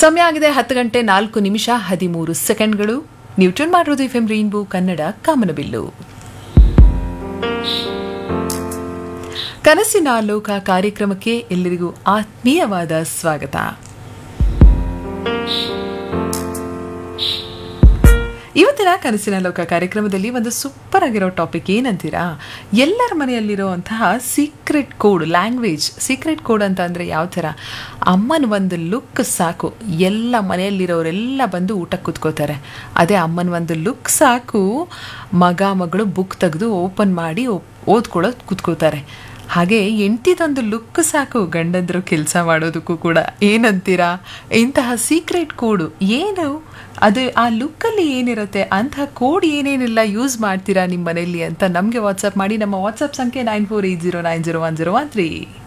ಸಮಯ ಆಗಿದೆ ಹತ್ತು ಗಂಟೆ ನಾಲ್ಕು ನಿಮಿಷ ಹದಿಮೂರು ಸೆಕೆಂಡ್ಗಳು ನೀವು ಟ್ಯೂನ್ ಮಾಡಿರೋದು ಎಫ್ ಎಂ ರೈನ್ಬೋ ಕನ್ನಡ ಕಾಮನಬಿಲ್ಲು ಕನಸಿನ ಲೋಕ ಕಾರ್ಯಕ್ರಮಕ್ಕೆ ಎಲ್ಲರಿಗೂ ಆತ್ಮೀಯವಾದ ಸ್ವಾಗತ ಇವತ್ತಿನ ಕನಸಿನ ಲೋಕ ಕಾರ್ಯಕ್ರಮದಲ್ಲಿ ಒಂದು ಸೂಪರ್ ಆಗಿರೋ ಟಾಪಿಕ್ ಏನಂತೀರಾ ಎಲ್ಲರ ಮನೆಯಲ್ಲಿರುವಂತಹ secret code language secret code ಅಂತ ಅಂದರೆ ಯಾವ ಥರ ಅಮ್ಮನ ಒಂದು ಲುಕ್ ಸಾಕು ಎಲ್ಲ ಮನೆಯಲ್ಲಿರೋರೆಲ್ಲ ಬಂದು ಊಟಕ್ಕೆ ಕೂತ್ಕೋತಾರೆ ಅದೇ ಅಮ್ಮನ ಒಂದು ಲುಕ್ ಸಾಕು ಮಗ ಮಗಳು ಬುಕ್ ತೆಗೆದು ಓಪನ್ ಮಾಡಿ ಓದ್ಕೊಳ್ಳೋದು ಕೂತ್ಕೋತಾರೆ ಹಾಗೆ ಎಂಟಿದೊಂದು ಲುಕ್ ಸಾಕು ಗಂಡಂದ್ರು ಕೆಲಸ ಮಾಡೋದಕ್ಕೂ ಕೂಡ ಏನಂತೀರಾ ಇಂತಹ ಸೀಕ್ರೆಟ್ ಕೋಡು ಏನು ಅದು ಆ ಲುಕ್ಕಲ್ಲಿ ಏನಿರುತ್ತೆ ಅಂತಹ ಕೋಡ್ ಏನೇನೆಲ್ಲ ಯೂಸ್ ಮಾಡ್ತೀರಾ ನಿಮ್ಮ ಮನೆಯಲ್ಲಿ ಅಂತ ನಮಗೆ ವಾಟ್ಸಪ್ ಮಾಡಿ ನಮ್ಮ ವಾಟ್ಸಪ್ ಸಂಖ್ಯೆ nine four eight zero nine zero one zero one three